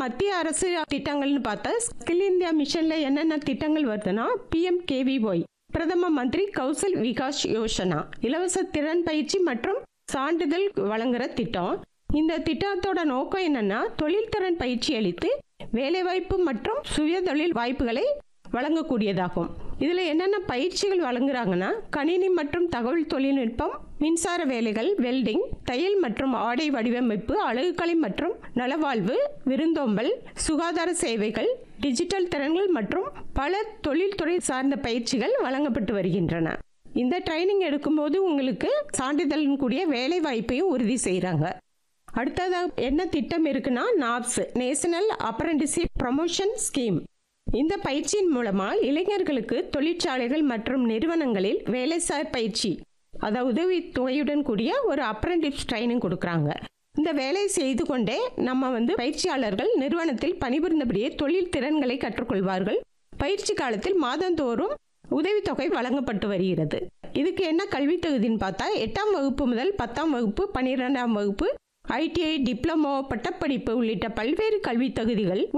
மத்திய அரசு திட்டங்கள்னு பார்த்தா ஸ்கில் இந்தியா மிஷன்ல என்னென்ன திட்டங்கள் வருதுன்னா பிஎம் கேவிஒய் பிரதம மந்திரி கௌசல் விகாஸ் யோஜனா இலவச திறன் பயிற்சி மற்றும் சான்றிதழ் வழங்குற திட்டம் இந்த திட்டத்தோட நோக்கம் என்னன்னா தொழில்திறன் பயிற்சி அளித்து வேலைவாய்ப்பு மற்றும் சுய தொழில் வாய்ப்புகளை வழங்கக்கூடியதாகும் இதில் என்னென்ன பயிற்சிகள் வழங்குறாங்கன்னா கணினி மற்றும் தகவல் தொழில்நுட்பம் மின்சார வேலைகள் வெல்டிங் தையல் மற்றும் ஆடை வடிவமைப்பு அழகுக்கலை மற்றும் நலவாழ்வு விருந்தோம்பல் சுகாதார சேவைகள் டிஜிட்டல் திறன்கள் மற்றும் பல தொழில்துறை சார்ந்த பயிற்சிகள் வழங்கப்பட்டு வருகின்றன இந்த ட்ரைனிங் எடுக்கும்போது உங்களுக்கு சான்றிதழின் கூடிய வேலை வாய்ப்பையும் உறுதி செய்கிறாங்க அடுத்ததாக என்ன திட்டம் இருக்குன்னா NAPS national apprenticeship promotion scheme இந்த பயிற்சியின் மூலமா இளைஞர்களுக்கு தொழிற்சாலைகள் மற்றும் நிறுவனங்களில் வேலைசார் பயிற்சி அதாவது உதவி தொகையுடன் கூடிய ஒரு அப்ரண்டிஸ் ட்ரைனிங் கொடுக்குறாங்க இந்த வேலை செய்து கொண்டே நம்ம வந்து பயிற்சியாளர்கள் நிறுவனத்தில் பணிபுரிந்தபடியே தொழில் திறன்களை கற்றுக்கொள்வார்கள் பயிற்சி காலத்தில் மாதந்தோறும் உதவித்தொகை வழங்கப்பட்டு வருகிறது இதுக்கு என்ன கல்வி தகுதின்னு பார்த்தா எட்டாம் வகுப்பு முதல் பத்தாம் வகுப்பு பன்னிரெண்டாம் வகுப்பு ஐடிஐ டிப்ளமோ பட்டப்படிப்பு உள்ளிட்ட பல்வேறு கல்வி தகுதிகள்